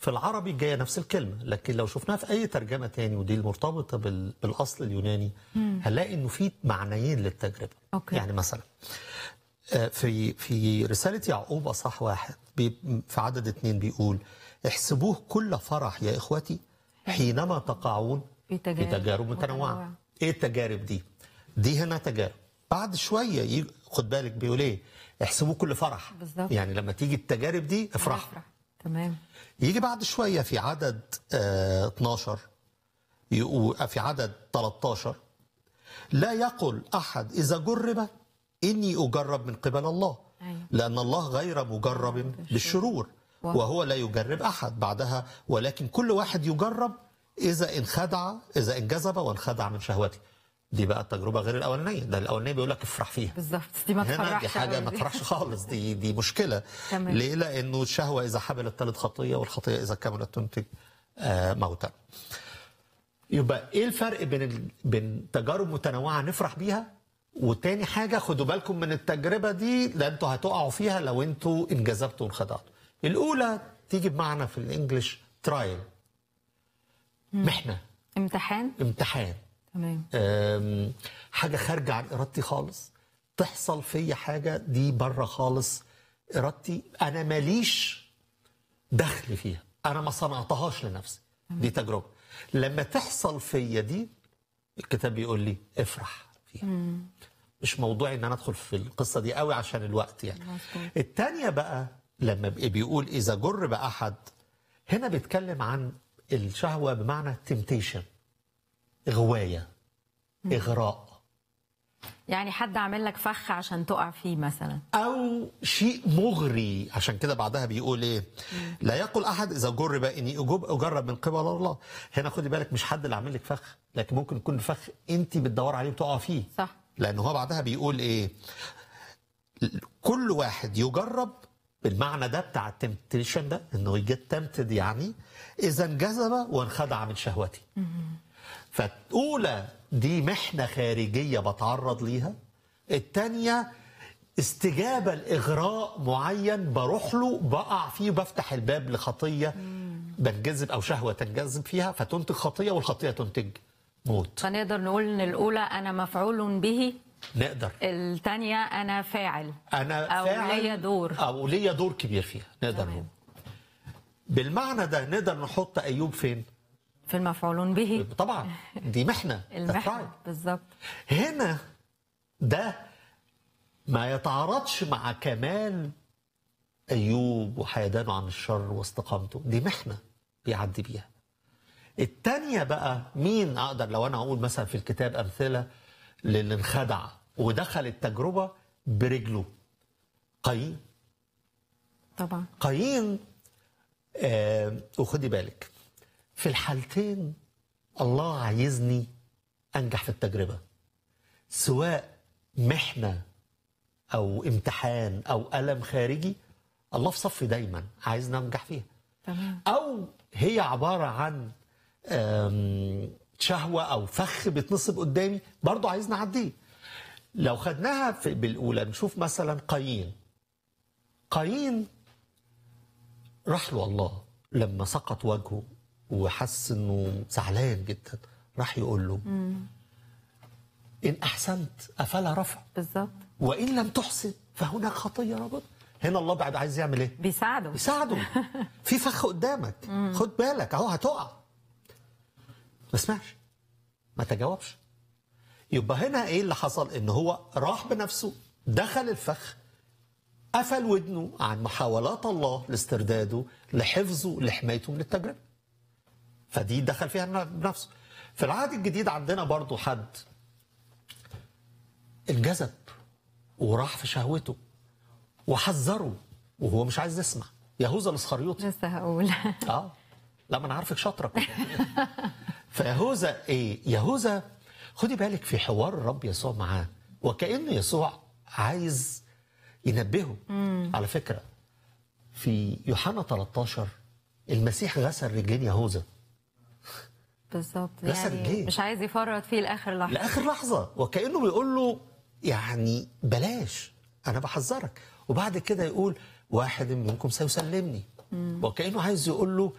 في العربي جايه نفس الكلمه لكن لو شفناها في اي ترجمه تاني ودي المرتبطه بال- بالاصل اليوناني هنلاقي انه في معنيين للتجربه أوكي. يعني مثلا آه، في في رساله يعقوب اصح واحد بي- في عدد اتنين بيقول احسبوه كل فرح يا اخوتي حينما تقعون في في تجارب تجارب متنوعة. متنوعه ايه التجارب دي دي هنا تجارب بعد شويه يجي خد بالك بيقول ايه احسبوه كل فرح بالظبط. يعني لما تيجي التجارب دي افرح افرح تمام يجي بعد شويه في عدد آه 12 يقول في عدد 13 لا يقل احد اذا جرب اني اجرب من قبل الله أيوة. لان الله غير مجرب بالشرور واو. وهو لا يجرب احد بعدها ولكن كل واحد يجرب اذا انخدع اذا انجذب وانخدع من شهوته دي بقى التجربه غير الاولانيه ده الاولانيه بيقول لك افرح فيها بالظبط دي ما هنا تفرحش دي حاجه أوي ما دي. تفرحش خالص دي دي مشكله تمام. ليه لانه الشهوه اذا حبلت تلد خطيه والخطيه اذا كملت تنتج آه، موتا يبقى ايه الفرق بين ال... بين تجارب متنوعه نفرح بيها وتاني حاجه خدوا بالكم من التجربه دي لا انتوا هتقعوا فيها لو انتوا انجذبتوا وانخدعتوا الاولى تيجي بمعنى في الانجليش ترايل محنه امتحان امتحان تمام أم، حاجه خارجه عن ارادتي خالص تحصل فيا حاجه دي بره خالص ارادتي انا ماليش دخل فيها انا ما صنعتهاش لنفسي دي تجربه لما تحصل فيا دي الكتاب بيقول لي افرح فيها مش موضوعي ان انا ادخل في القصه دي قوي عشان الوقت يعني مظبوط. التانية بقى لما بي- بيقول اذا جرب احد هنا بيتكلم عن الشهوه بمعنى تمتيشن غوايه اغراء يعني حد عامل لك فخ عشان تقع فيه مثلا او شيء مغري عشان كده بعدها بيقول ايه لا يقل احد اذا جرب اني اجوب اجرب من قبل الله هنا خدي بالك مش حد اللي عامل لك فخ لكن ممكن يكون فخ انت بتدور عليه وتقع فيه صح لان هو بعدها بيقول ايه كل واحد يجرب بالمعنى ده بتاع التمتيشن ده انه يجت تمتد يعني اذا انجذب وانخدع من شهوتي فالاولى دي محنه خارجيه بتعرض ليها الثانيه استجابه لاغراء معين بروح له بقع فيه بفتح الباب لخطيه بنجذب او شهوه تنجذب فيها فتنتج خطيه والخطيه تنتج موت فنقدر نقول ان الاولى انا مفعول به نقدر الثانيه انا فاعل انا أو فاعل ليا دور. او ليا دور كبير فيها نقدر تمام. نقول بالمعنى ده نقدر نحط ايوب فين في المفعول به طبعا دي محنه That's المحن right. بالظبط هنا ده ما يتعارضش مع كمال ايوب وحيدانه عن الشر واستقامته دي محنه بيعدي بيها التانية بقى مين اقدر لو انا اقول مثلا في الكتاب امثله للي انخدع ودخل التجربه برجله قايين طبعا قايين آه وخدي بالك في الحالتين الله عايزني انجح في التجربه سواء محنه او امتحان او الم خارجي الله في صفي دايما عايزني انجح فيها تمام او هي عباره عن آم، شهوه او فخ بيتنصب قدامي برضه عايزني اعديه لو خدناها في بالاولى نشوف مثلا قايين قايين راح له الله لما سقط وجهه وحس انه زعلان جدا راح يقول له ان احسنت افلا رفع بالظبط وان لم تحسن فهناك خطيه رابطه هنا الله بعد عايز يعمل ايه بيساعده يساعده في فخ قدامك خد بالك اهو هتقع ما اسمعش ما تجاوبش يبقى هنا ايه اللي حصل ان هو راح بنفسه دخل الفخ قفل ودنه عن محاولات الله لاسترداده لحفظه لحمايته من التجربه فدي دخل فيها بنفسه في العهد الجديد عندنا برضو حد انجذب وراح في شهوته وحذره وهو مش عايز يسمع يهوذا الاسخريوطي لسه هقول اه لا ما انا عارفك شاطره كنت. فيهوذا ايه يهوذا خدي بالك في حوار الرب يسوع معاه وكأن يسوع عايز ينبهه على فكره في يوحنا 13 المسيح غسل رجلين يهوذا بالظبط غسل يعني رجليه. مش عايز يفرط فيه لاخر لحظه لاخر لحظه وكانه بيقول له يعني بلاش انا بحذرك وبعد كده يقول واحد منكم سيسلمني وكانه عايز يقول له